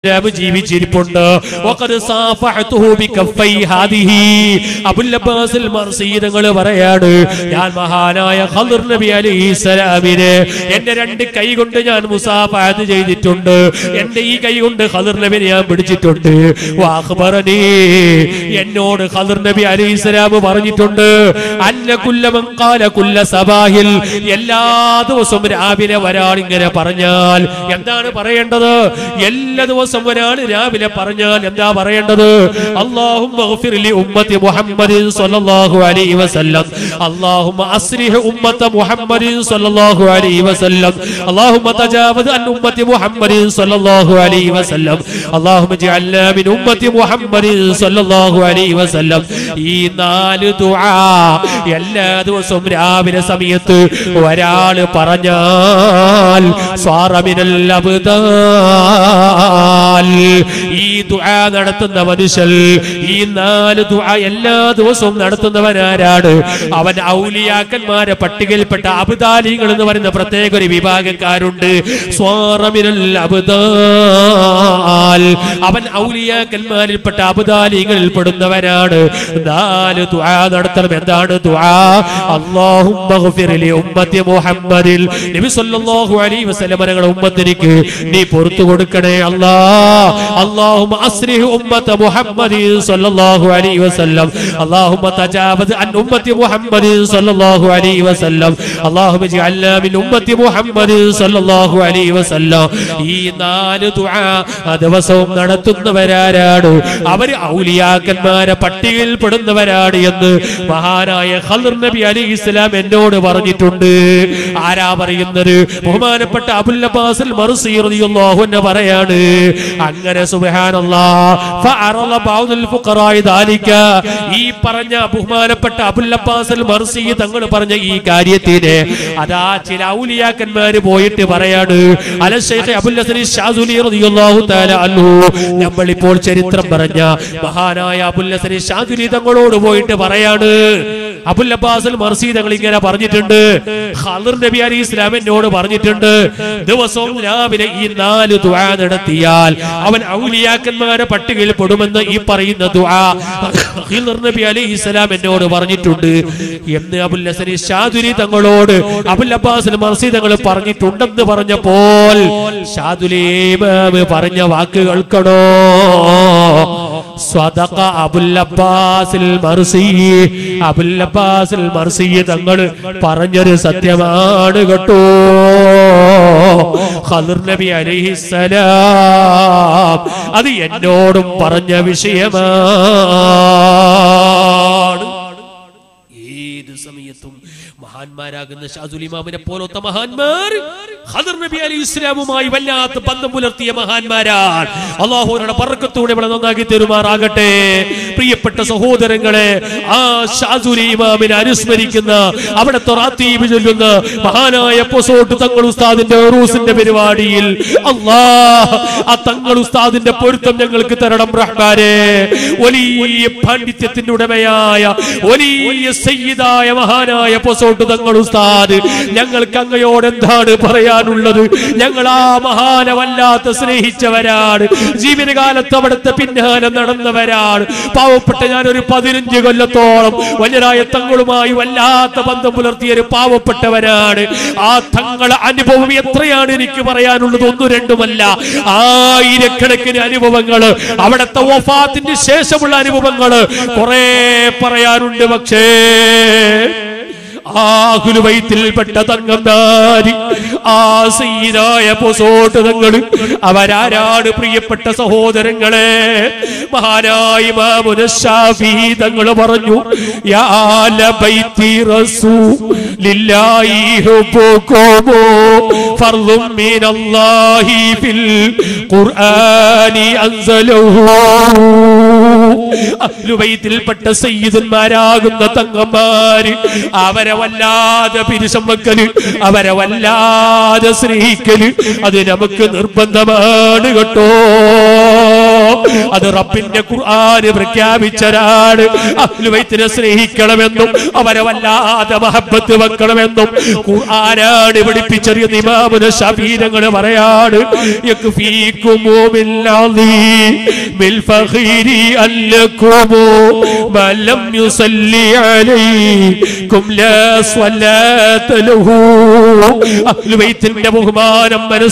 ഇസ്ലാം ജീവിച്ചിരിപ്പുണ്ട് വഖദ് സാഫഹതുഹു ബികഫൈ ഹാദിഹി അബുൽ അബ്ബാസ് അൽ മർസി തങ്ങൾ പറയാണ് ഞാൻ മഹാനായ ഖദർ നബി അലൈഹിസ്സലാമിനെ എന്റെ രണ്ട് കൈ കൊണ്ട് ഞാൻ മുസാഫഹത്ത് ചെയ്തിട്ടുണ്ട് എന്റെ ഈ കൈ കൊണ്ട് ഖദർ നബിനെ ഞാൻ പിടിച്ചിട്ടുണ്ട് വാഖ്ബറനി എന്നോട് ഖദർ നബി അലൈഹിസ്സലാം പറഞ്ഞിട്ടുണ്ട് അന്ന കുല്ലമൻ ഖാല കുല്ല സബാഹിൽ എല്ലാ ദിവസവും രാവിലെ വരാൻ ഇങ്ങനെ പറഞ്ഞാൽ എന്താണ് പറയേണ്ടത് എല്ലാ ദിവസം വരാൻ രാവിലെ പറഞ്ഞാൽ എന്താ പറയേണ്ടത് അല്ലാഹുമ്മ ഗ്ഫിർ ലി ഉമ്മത്തി മുഹമ്മദിൻ സ്വല്ലല്ലാഹു അലൈഹി വസല്ലം അല്ലാഹുമ്മ അസ്രിഹ് ഉമ്മത്ത മുഹമ്മദിൻ സ്വല്ലല്ലാഹു അലൈഹി വസല്ലം അല്ലാഹുമ്മ തജാവസ് അൻ ഉമ്മത്തി മുഹമ്മദിൻ സ്വല്ലല്ലാഹു അലൈഹി വസല്ലം അല്ലാഹുമ്മ ജഅൽനാ മിൻ ഉമ്മത്തി മുഹമ്മദിൻ സ്വല്ലല്ലാഹു അലൈഹി വസല്ലം ഈ നാല് ദുആ എല്ലാ ദിവസവും രാവിലെ സമയത്ത് ഒരാള് പറഞ്ഞാൽ സ്വാറമിനൽ അബ്ദാൽ ഈ ദുആ നടത്തുന്ന മനുഷ്യൻ ഈ നാല് ദുആ എല്ലാ ദിവസവും നടത്തുന്നവനാരാണ് അവൻ ഔലിയാക്കന്മാരെ പട്ടികയിൽപ്പെട്ട അബ്ദാലികൾ എന്ന് പറയുന്ന പ്രത്യേക ഒരു വിഭാഗക്കാരുണ്ട് സ്വാറമിനൽ അബ്ദാൽ അവൻ ഔലിയാക്കന്മാരിൽപ്പെട്ട അബ്ദാലികളിൽ പെടുന്നവരാണ് നാല് ദുആ നടത്തണം എന്താണ് ദുആ അല്ലാഹുമ്മ ഗ്ഫിർ ലി ഉമ്മത്തി മുഹമ്മദിൽ നബി സല്ലല്ലാഹു അലൈഹി വസല്ലം തങ്ങളുടെ ഉമ്മത്തിനിക്ക് നീ പുറത്തു കൊടുക്കണേ അല്ലാ അല്ലാഹുമ്മ അസ്രിഹ് ഉമ്മത്ത മുഹമ്മദിൻ സല്ലല്ലാഹു അലൈഹി വസല്ലം അല്ലാഹുമ്മ തജാവസ് അൻ ഉമ്മത്തി മുഹമ്മദിൻ സല്ലല്ലാഹു അലൈഹി വസല്ലം അല്ലാഹുമ്മ ജഅൽനാ മിൻ ഉമ്മത്തി മുഹമ്മദിൻ സല്ലല്ലാഹു അലൈഹി വസല്ലം ഈ നാല് ദുആ ആ ദിവസവും നടത്തുന്നവരാരാണ് അവർ ഔലിയാക്കന്മാരെ പട്ടികയിൽ പെടുന്നവരാണ് എന്ന് മഹാനായ ഖദർ നബി അലൈഹി ഇസ്ലാം എന്നോട് പറഞ്ഞിട്ടുണ്ട് ആരാ പറയുന്നത് ബഹുമാനപ്പെട്ട അബുൽ അബ്ബാസ് മർസി റളിയല്ലാഹു അൻഹു പറയാണ് അങ്ങനെ സുബ്ഹാനല്ലാഹ് ഫഅറള ബഅദുൽ ഫുഖറായി ദാലിക ഈ പറഞ്ഞ ബഹുമാനപ്പെട്ട അബുൽ അബ്ബാസ് മർസി തങ്ങൾ പറഞ്ഞ ഈ കാര്യത്തിനെ അതാ ചില ഔലിയാക്കന്മാര് പോയിട്ട് പറയാണ് അല ശൈഖ് അബുൽ ഹസൻ ഷാസുലി റളിയല്ലാഹു തആല അൻഹു നമ്മൾ ഇപ്പോൾ ചരിത്രം പറഞ്ഞ മഹാനായ അബുൽ ഹസൻ ഷാസുലി തങ്ങളോട് പോയിട്ട് പറയാണ് അബുൽ അബ്ബാസ് മർസി തങ്ങൾ ഇങ്ങനെ പറഞ്ഞിട്ടുണ്ട് ഖദർ നബി അലി ഇസ്ലാമിനോട് പറഞ്ഞിട്ടുണ്ട് ദിവസവും രാവിലെ ഈ നാല് ദുആ നടത്തിയാൽ അവൻ ഔലിയാക്കന്മാരെ പട്ടികയിൽ പെടുമെന്ന് ഈ പറയുന്ന ദുആ ഖദർ നബി അലി ഇസ്ലാം എന്നോട് പറഞ്ഞിട്ടുണ്ട് എന്ന് അബുൽ ഹസൻ ഷാദുരി തങ്ങളോട് അബുൽ അബ്ബാസ് മർസി തങ്ങൾ പറഞ്ഞിട്ടുണ്ടെന്ന് പറഞ്ഞപ്പോൾ ഷാദുലി ഇമാം പറഞ്ഞ വാക്ക് കേൾക്കണോ സ്വതക അബുൽ അബ്ബാസിൽ മർസി അബുൽ അബ്ബാസിൽ മർസി തങ്ങൾ പറഞ്ഞൊരു സത്യമാണ് കേട്ടോ ഖദർ നബി അലൈഹിസ്സലാം അത് എന്നോടും പറഞ്ഞ വിഷയമാണ് ഏത് സമയത്തും മഹാന്മാരാകുന്ന ഷാസുലിമാമിനെ പോലത്തെ മഹാന്മാർ ഖദർ നബി അലി ഇസ്ലാമുമായി വല്ലാത്ത ബന്ധം പുലർത്തിയ മഹാന്മാരാണ് അള്ളാഹുവിനുള്ള പറക്കത്തൂടെ ഇവിടെ നന്നാക്കി തെരുമാറാകട്ടെ പ്രിയപ്പെട്ട സഹോദരങ്ങളെ ആ ഷാസുലി ഇമാമിനെ അനുസ്മരിക്കുന്ന അവിടെ തൊറാത്തീബ് ചൊല്ലുന്ന മഹാനായ പൊസോട്ട് തങ്ങൾ ഉസ്താദിന്റെ ഉറൂസിന്റെ പരിപാടിയിൽ അല്ലാ ആ തങ്ങൾ ഉസ്താദിന്റെ പൊരുത്തം ഞങ്ങൾക്ക് തരണം റഹ്മാനെ വലിയ പാണ്ഡിത്യത്തിന്റെ ഉടമയായ വലിയ സയ്യിദായ മഹാനായ പൊസോട്ട് തങ്ങൾ ഉസ്താദ് ഞങ്ങൾക്ക് അങ്ങയോട് എന്താണ് പറയാനുള്ളത് ഞങ്ങൾ ആ മഹാനെ വല്ലാത്ത സ്നേഹിച്ചവരാണ് ജീവിതകാലത്ത് അവിടുത്തെ പിന്നാലെ നടന്നവരാണ് പാവപ്പെട്ട ഞാൻ ഒരു പതിനഞ്ച് കൊല്ലത്തോളം വല്യരായ തങ്ങളുമായി വല്ലാത്ത ബന്ധം പുലർത്തിയ ഒരു പാവപ്പെട്ടവരാണ് ആ തങ്ങളെ അനുഭവം എത്രയാണ് എനിക്ക് പറയാനുള്ളത് ഒന്നും രണ്ടുമല്ല ആയിരക്കണക്കിന് അനുഭവങ്ങള് അവിടുത്തെ വഫാത്തിന് ശേഷമുള്ള അനുഭവങ്ങള് കുറെ പറയാനുണ്ട് പക്ഷേ ആകുലുവൈത്തിൽപ്പെട്ട തങ്ങന്മാരി ആ സീനായ പൊസോട്ട് തങ്ങള് അവരാരാണ് പ്രിയപ്പെട്ട സഹോദരങ്ങളെ മഹാനായി മാമുനശാഫി തങ്ങൾ പറഞ്ഞു യാല ബൈത്തി റസൂലില്ലാഹി ഹുബ്ബുകുമു ഫർളും മിനല്ലാഹി ഫിൽ ഖുർആനി അൻസലഹു അഹ്ലുബൈത്തിൽപ്പെട്ട സയ്യിദന്മാരാകുന്ന തങ്ങന്മാര് അവരെ വല്ലാതെ പിരിശം വെക്കല് അവരെ വല്ലാതെ സ്നേഹിക്കല് അത് നമുക്ക് നിർബന്ധമാണ് കേട്ടോ അത് റബ്ബിന്റെ ഖുർആന് പ്രഖ്യാപിച്ചതാണ് അഹ്ലുബൈത്തിനെ സ്നേഹിക്കണമെന്നും അവരെ വല്ലാതെ മഹബത്ത് വെക്കണമെന്നും ഖുർആനാണ് പഠിപ്പിച്ചെറിയ ഇമാമുന ശബീരങ്ങൾ പറയാണ് യക്ഫീകുമു ബില്ലാദി ബിൽ ഫഖീരി അല്ലകുമു ما لم يصلي عليكم لا صلاة له അഹ്ലുബൈത്തിന്റെ ബഹുമാനം